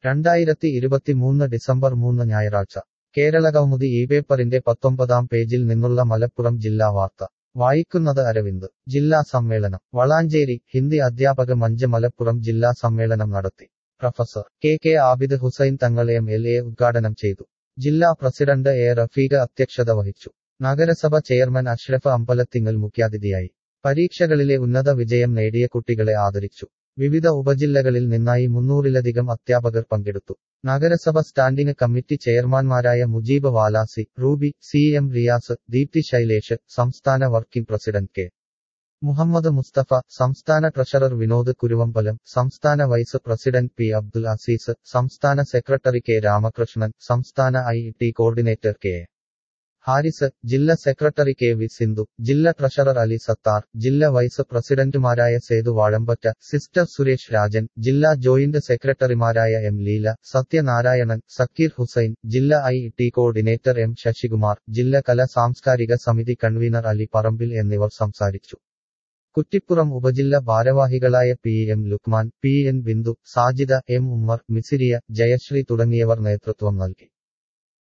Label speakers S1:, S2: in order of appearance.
S1: രണ്ടായിരത്തി ഇരുപത്തിമൂന്ന് ഡിസംബർ മൂന്ന് ഞായറാഴ്ച കേരളകൗമുദി ഈ പേപ്പറിന്റെ പത്തൊമ്പതാം പേജിൽ നിന്നുള്ള മലപ്പുറം ജില്ലാ വാർത്ത വായിക്കുന്നത് അരവിന്ദ് ജില്ലാ സമ്മേളനം വളാഞ്ചേരി ഹിന്ദി അധ്യാപക മഞ്ച് മലപ്പുറം ജില്ലാ സമ്മേളനം നടത്തി professor K K Abid Hussain Thangal M L A ഉദ്ഘാടനം ചെയ്തു ജില്ലാ പ്രസിഡന്റ് എ റഫീഖ് അധ്യക്ഷത വഹിച്ചു നഗരസഭ ചെയർമാൻ അഷ്റഫ് അമ്പലത്തിങ്ങൽ മുഖ്യാതിഥിയായി പരീക്ഷകളിലെ ഉന്നത വിജയം നേടിയ കുട്ടികളെ ആദരിച്ചു വിവിധ ഉപജില്ലകളിൽ നിന്നായി മുന്നൂറിലധികം അധ്യാപകർ പങ്കെടുത്തു നഗരസഭ സ്റ്റാൻഡിംഗ് കമ്മിറ്റി ചെയർമാൻമാരായ മുജീബ് വാലാസി റൂബി സി എം റിയാസ് ദീപ്തി ശൈലേഷ് സംസ്ഥാന working president K Muhammad Mustafa സംസ്ഥാന ട്രഷറർ വിനോദ് കുരുവമ്പലം സംസ്ഥാന vice president P Abdul Azeez സംസ്ഥാന സെക്രട്ടറി കെ രാമകൃഷ്ണൻ സംസ്ഥാന I T coordinator K Haris ജില്ലാ സെക്രട്ടറി കെ വി സിന്ധു ജില്ലാ ട്രഷറർ അലി സത്താർ ജില്ലാ വൈസ് പ്രസിഡന്റുമാരായ സേതു വാഴമ്പറ്റ സിസ്റ്റർ സുരേഷ് രാജൻ ജില്ലാ ജോയിന്റ് സെക്രട്ടറിമാരായ എം ലീല സത്യനാരായണൻ സക്കീർ ഹുസൈൻ ജില്ലാ I T coordinator M Sasikumar ജില്ലാ കലാ സാംസ്കാരിക സമിതി കൺവീനർ അലി പറമ്പിൽ എന്നിവർ സംസാരിച്ചു കുറ്റിപ്പുറം ഉപജില്ല ഭാരവാഹികളായ P M Lukman P N Bindu Sajida M Ummer Misiriya Jayasree തുടങ്ങിയവർ നേതൃത്വം നൽകി